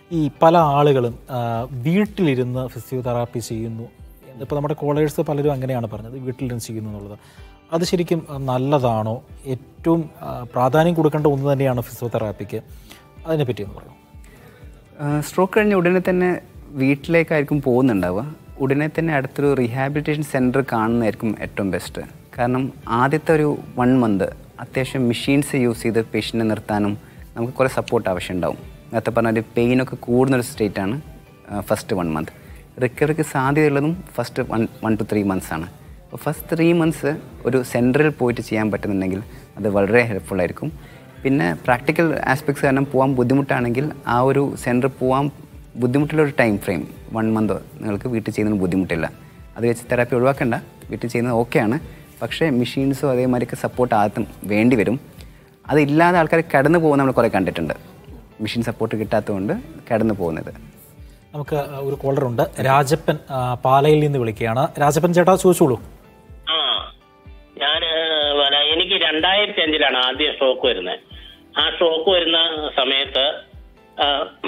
ഈ പല ആളുകളും ആ, വീട്ടിലിരുന്ന് ഫിസിയോതെറാപ്പി ചെയ്യുന്നു ഇപ്പോൾ നമ്മുടെ കോളേഴ്സ് പലരും അങ്ങനെയാണ് പറഞ്ഞത് വീട്ടിലിരുന്ന് ചെയ്യുന്നു എന്നുള്ളത് അത് ശരിക്കും ആ, നല്ലതാണോ ഏറ്റവും ആ, പ്രാധാന്യം കൊടുക്കേണ്ട ഒന്ന് തന്നെയാണ് ഫിസിയോതെറാപ്പിക്ക് അതിനെപ്പറ്റി ഒന്ന് പറയാം സ്ട്രോക്ക് കഴിഞ്ഞ ഉടനെ തന്നെ വീട്ടിലേക്കായിരിക്കും പോകുന്നുണ്ടാവുക ഉടനെ തന്നെ അടുത്തൊരു റീഹാബിലിറ്റേഷൻ സെൻറ്റർ കാണുന്നതായിരിക്കും ഏറ്റവും ബെസ്റ്റ് കാരണം ആദ്യത്തെ ഒരു വൺ മന്ത് അത്യാവശ്യം മെഷീൻസ് യൂസ് ചെയ്ത് പേഷ്യൻറ്റിനെ നിർത്താനും നമുക്ക് കുറേ സപ്പോർട്ട് ആവശ്യമുണ്ടാവും നേരത്തെ പറഞ്ഞ ഒരു പെയിനൊക്കെ കൂടുന്നൊരു സ്റ്റേറ്റാണ് ഫസ്റ്റ് വൺ മന്ത് റിക്കവറിക്ക് സാധ്യതയുള്ളതും first one one two three months ആണ് അപ്പോൾ ഫസ്റ്റ് ത്രീ മന്ത്സ് ഒരു സെൻറ്ററിൽ പോയിട്ട് ചെയ്യാൻ പറ്റുന്നുണ്ടെങ്കിൽ അത് വളരെ ഹെൽപ്ഫുൾ ആയിരിക്കും പിന്നെ പ്രാക്ടിക്കൽ ആസ്പെക്ട്സ് കാരണം പോകാൻ ബുദ്ധിമുട്ടാണെങ്കിൽ ആ ഒരു സെൻറ്റർ പോകാൻ ബുദ്ധിമുട്ടുള്ള ഒരു ടൈം ഫ്രെയിം വൺ മന്തോ നിങ്ങൾക്ക് വീട്ടിൽ ചെയ്യുന്നതിന് ബുദ്ധിമുട്ടില്ല അത് വെച്ച് തെറാപ്പി ഒഴിവാക്കണ്ട വീട്ടിൽ ചെയ്യുന്നത് ഓക്കെയാണ് പക്ഷേ മെഷീൻസോ അതേമാതിരിയൊക്കെ സപ്പോർട്ട് ആദ്യം വേണ്ടി വരും അതില്ലാതെ ആൾക്കാർ കടന്നു പോകുന്ന നമ്മൾ കുറേ കണ്ടിട്ടുണ്ട് മെഷീൻ സപ്പോർട്ട് കിട്ടാത്തതുകൊണ്ട് കടന്നു പോകുന്നത് നമുക്ക് ഒരു കോളറുണ്ട് രാജപ്പൻ ആ, പാലയിൽ നിന്ന് വിളിക്കുകയാണ് രാജപ്പൻ ചേട്ടാ ചോദിച്ചോളൂ ആ ഞാൻ എനിക്ക് രണ്ടായിരത്തി അഞ്ചിലാണ് ആദ്യം സ്ട്രോക്ക് വരുന്നത് ആ സ്ട്രോക്ക് വരുന്ന സമയത്ത് ആ,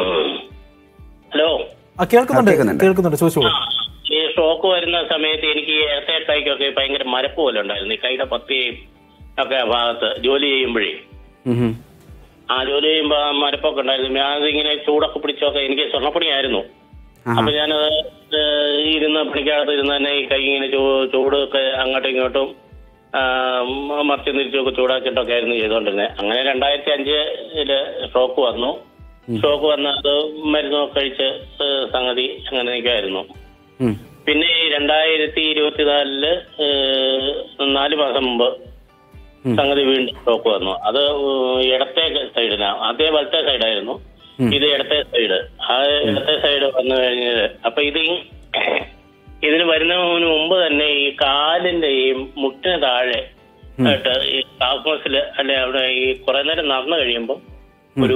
ഹലോ ആ കേൾക്കുന്നുണ്ട് കേൾക്കുന്നുണ്ട്. കേൾക്കുന്നുണ്ട് ചോദിച്ചോളൂ ആ, ഈ സ്ട്രോക്ക് വരുന്ന സമയത്ത് എനിക്ക് ഇടത്തെ കൈക്കൊക്കെ ഭയങ്കര മരപ്പ് പോലെ ഉണ്ടായിരുന്നു ഈ കൈയുടെ പത്തിയും ഒക്കെ ആ ഭാഗത്ത് ജോലി ചെയ്യുമ്പോഴേ ഉം ഹും. ആ ജോലി ചെയ്യുമ്പോ ആ മരപ്പൊക്കെ ഉണ്ടായിരുന്നു ഞാൻ അതിങ്ങനെ ചൂടൊക്കെ പിടിച്ചൊക്കെ എനിക്ക് സ്വർണ്ണപ്പണിയായിരുന്നു ആഹാ. അപ്പൊ ഞാനത് ഏഹ്, ഇരുന്ന് പണിക്കകത്ത് ഇരുന്ന് തന്നെ ഈ കൈ ഇങ്ങനെ ചൂ- ചൂടൊക്കെ അങ്ങോട്ടും ഇങ്ങോട്ടും മറിച്ച് തിരിച്ചൊക്കെ ചൂടാക്കിയിട്ടൊക്കെ ആയിരുന്നു ചെയ്തുകൊണ്ടിരുന്നത് അങ്ങനെ രണ്ടായിരത്തി അഞ്ചില് സ്ട്രോക്ക് വന്നു സ്ട്രോക്ക് വന്ന് അത് മരുന്നൊക്കെ കഴിച്ച് ഏഹ്, സംഗതി അങ്ങനെ നിൽക്കായിരുന്നു ഉം. പിന്നെ ഈ രണ്ടായിരത്തി ഇരുപത്തിനാലില് ഏഹ്, നാല് മാസം മുമ്പ് സംഗതി വീണ്ടും സ്ട്രോക്ക് വന്നു അത് ഏഹ്, ഇടത്തെ സൈഡിനാ അതേ വലത്തെ സൈഡായിരുന്നു ഇത് ഇടത്തെ സൈഡ് ആ ഇടത്തെ സൈഡ് വന്നു കഴിഞ്ഞത് അപ്പൊ ഇത് ഈ- ഇതിന് വരുന്നതിന് മുമ്പ് തന്നെ ഈ കാലിന്റെ ഈ മുട്ടിന് താഴെ ആയിട്ട് ഈ കാഫ്മസില് അല്ലെ അവിടെ ഈ കുറെ നേരം നടന്നു കഴിയുമ്പോൾ ഒരു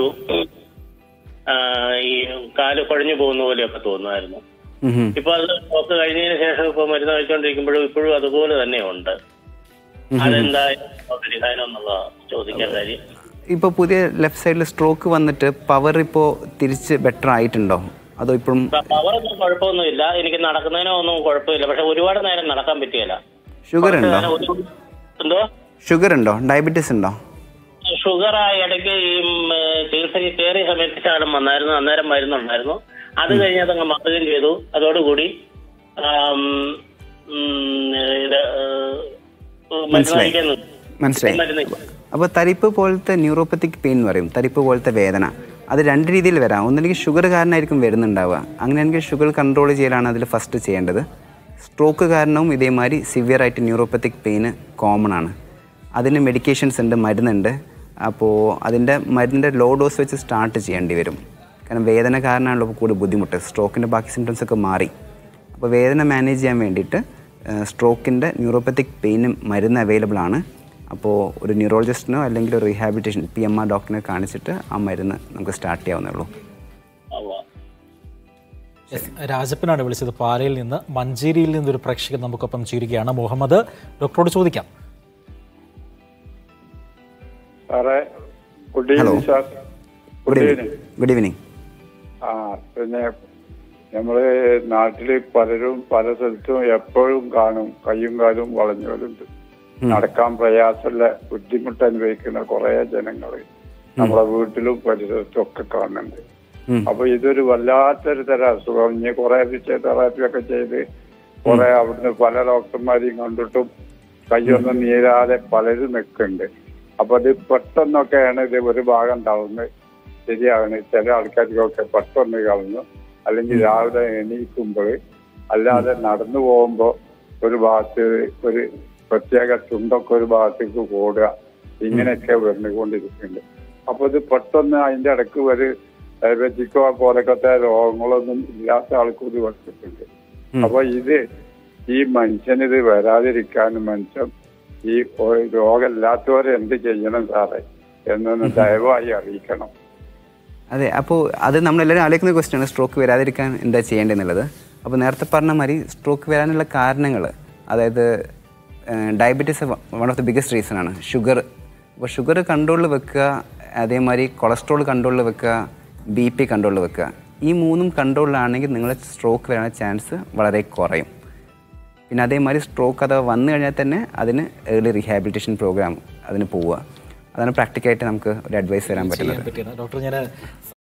ആ, ഈ കാല് കുഴഞ്ഞു പോകുന്ന പോലെയൊക്കെ തോന്നുമായിരുന്നു ഉം ഹും. ഇപ്പൊ അത് ഒക്കെ കഴിഞ്ഞതിന് ശേഷം ഇപ്പൊ മരുന്ന് കഴിച്ചുകൊണ്ടിരിക്കുമ്പോഴും ഇപ്പോഴും അതുപോലെ തന്നെ ഉണ്ട് അതെന്താ പരിഹാരം എന്നുള്ളതാ ചോദിക്കാൻ കാര്യം ഇപ്പോൾ പുതിയ ലെഫ്റ്റ് സൈഡിൽ സ്ട്രോക്ക് വന്നിട്ട് പവർ ഇപ്പോൾ തിരിച്ച് ബെറ്റർ ആയിട്ടുണ്ടോ അതോ ഇപ്പോഴും പവറൊന്നും കുഴപ്പമൊന്നുമില്ല എനിക്ക് നടക്കുന്നതിനോ ഒന്നും കുഴപ്പമില്ല പക്ഷെ ഒരുപാട് നേരം നടക്കാൻ പറ്റിയല്ല ഷുഗർ ഉണ്ടോ ഞാൻ ഒരു- എന്തോ ഷുഗർ ഉണ്ടോ ഡയബറ്റീസ് ഉണ്ടോ ഷുഗർ ആ ഇടയ്ക്ക് ഈ ഉം, ഏഹ്, ചികിത്സയ്ക്ക് കയറിയ സമയത്ത് ശകലം വന്നായിരുന്നു അന്നേരം മരുന്നുണ്ടായിരുന്നു അത് കഴിഞ്ഞ് അതങ്ങ് മാറുകയും ചെയ്തു അതോടുകൂടി ആം, ഉം, ഇത് ഏഹ്, മരുന്ന് മനസ്സിലായി. കഴിക്കാൻ നിർത്തി. മനസ്സിലായി മരുന്ന് അപ്പോൾ തരിപ്പ് പോലത്തെ ന്യൂറോപ്പത്തിക് പെയിൻ എന്ന് പറയും തരിപ്പ് പോലത്തെ വേദന അത് രണ്ട് രീതിയിൽ വരാം ഒന്നില്ലെങ്കിൽ ഷുഗർ കാരണമായിരിക്കും വരുന്നുണ്ടാവുക അങ്ങനെയാണെങ്കിൽ ഷുഗർ കൺട്രോൾ ചെയ്യലാണ് അതിൽ ഫസ്റ്റ് ചെയ്യേണ്ടത് സ്ട്രോക്ക് കാരണവും ഇതേമാതിരി സിവിയർ ആയിട്ട് ന്യൂറോപ്പത്തിക് പെയിന് കോമൺ ആണ് അതിന് മെഡിക്കേഷൻസ് ഉണ്ട് മരുന്നുണ്ട് അപ്പോൾ അതിൻ്റെ മരുന്നിൻ്റെ ലോ ഡോസ് വെച്ച് സ്റ്റാർട്ട് ചെയ്യേണ്ടി വരും കാരണം വേദന കാരണമാണല്ലോ ഇപ്പോൾ കൂടുതൽ ബുദ്ധിമുട്ട് സ്ട്രോക്കിൻ്റെ ബാക്കി സിംറ്റംസ് ഒക്കെ മാറി അപ്പോൾ വേദന മാനേജ് ചെയ്യാൻ വേണ്ടിയിട്ട് സ്ട്രോക്കിൻ്റെ ന്യൂറോപ്പത്തിക് പെയിനും മരുന്ന് അവൈലബിൾ ആണ് അപ്പോൾ ഒരു ന്യൂറോളജിസ്റ്റിനോ അല്ലെങ്കിൽ ഒരു റീഹാബിലിറ്റേഷൻ പി എം ആർ ഡോക്ടറിനെ കാണിച്ചിട്ട് ആ മരുന്ന് നമുക്ക് സ്റ്റാർട്ട് ചെയ്യാവുന്നേ ഉള്ളൂ ഉവ്വ. Yes, രാജപ്പനാണ് വിളിച്ചത് പാലയിൽ നിന്ന് മഞ്ചേരിയിൽ നിന്നൊരു പ്രേക്ഷകൻ നമുക്കൊപ്പം ചേരുകയാണ് മുഹമ്മദ് ഡോക്ടറോട് ചോദിക്കാം സാറേ good hello evening sir good good evening evening good evening ആ പിന്നെ നമ്മള് നാട്ടില് പലരും പല സ്ഥലത്തും എപ്പോഴും കാണും കയ്യും കാലും വളഞ്ഞവരുണ്ട് നടക്കാൻ പ്രയാസമുള്ള ബുദ്ധിമുട്ട് അനുഭവിക്കുന്ന കുറെ ജനങ്ങള് നമ്മളെ വീട്ടിലും പരിസരത്തും ഒക്കെ കാണുന്നുണ്ട് ഉം. അപ്പൊ ഇതൊരു വല്ലാത്തൊരു തരം അസുഖം ഇനി കുറെ ഫിസിയോതെറാപ്പി ഒക്കെ ചെയ്ത് കുറെ അവിടുന്ന് പല ഡോക്ടർമാരെയും കണ്ടിട്ടും കയ്യൊന്നും നീരാതെ പലരും നിൽക്കുന്നുണ്ട് അപ്പൊ ഇത് പെട്ടെന്നൊക്കെയാണ് ഇത് ഒരു ഭാഗം താവുന്നത് ശരിയാണ് ചില ആൾക്കാർക്കൊക്കെ പെട്ടെന്ന് കളഞ്ഞു അല്ലെങ്കിൽ രാവിലെ എണീക്കുമ്പോൾ അല്ലാതെ നടന്നു പോകുമ്പോൾ ഒരു ഭാഗത്ത് ഒരു പ്രത്യേക ചുണ്ടൊക്കെ ഒരു ഭാഗത്തേക്ക് കൂടുക ഇങ്ങനെയൊക്കെ വന്നുകൊണ്ടിരിക്കുന്നുണ്ട് അപ്പൊ ഇത് പെട്ടെന്ന് അതിന്റെ ഇടയ്ക്ക് ഒരു ഡയബറ്റിക്കോ പോലത്തെ രോഗങ്ങളൊന്നും ഇല്ലാത്ത ആൾക്കും ഇത് വന്നിട്ടുണ്ട് അപ്പൊ ഇത് ഈ മനുഷ്യന് ഇത് വരാതിരിക്കാൻ മനുഷ്യൻ ഈ ഒ- രോഗമില്ലാത്തവരെ എന്ത് ചെയ്യണം സാറേ എന്നൊന്ന് ദയവായി അറിയിക്കണം അതെ അപ്പോൾ അത് നമ്മളെല്ലാവരും ആലോചിക്കുന്ന ക്വസ്റ്റ്യൻ ആണ് സ്ട്രോക്ക് വരാതിരിക്കാൻ എന്താ ചെയ്യേണ്ടതെന്നുള്ളത് അപ്പോൾ നേരത്തെ പറഞ്ഞ മാതിരി സ്ട്രോക്ക് വരാനുള്ള കാരണങ്ങൾ അതായത് diabetes one of the biggest reason ആണ് ഷുഗർ അപ്പോൾ ഷുഗർ കൺട്രോളിൽ വെക്കുക അതേമാതിരി കൊളസ്ട്രോൾ കൺട്രോളിൽ വെക്കുക ബി പി കൺട്രോളിൽ വെക്കുക ഈ മൂന്നും കൺട്രോളിലാണെങ്കിൽ നിങ്ങളെ സ്ട്രോക്ക് വരാനുള്ള ചാൻസ് വളരെ കുറയും പിന്നെ അതേമാതിരി സ്ട്രോക്ക് അഥവാ വന്നു കഴിഞ്ഞാൽ തന്നെ അതിന് ഏർലി റീഹാബിലിറ്റേഷൻ പ്രോഗ്രാം അതിന് പോവുക അതാണ് പ്രാക്ടിക്കായിട്ട് നമുക്ക് ഒരു അഡ്വൈസ് തരാൻ പറ്റുന്നത് ചെയ്യാൻ പറ്റിയത് ഡോക്ടർ ഞാൻ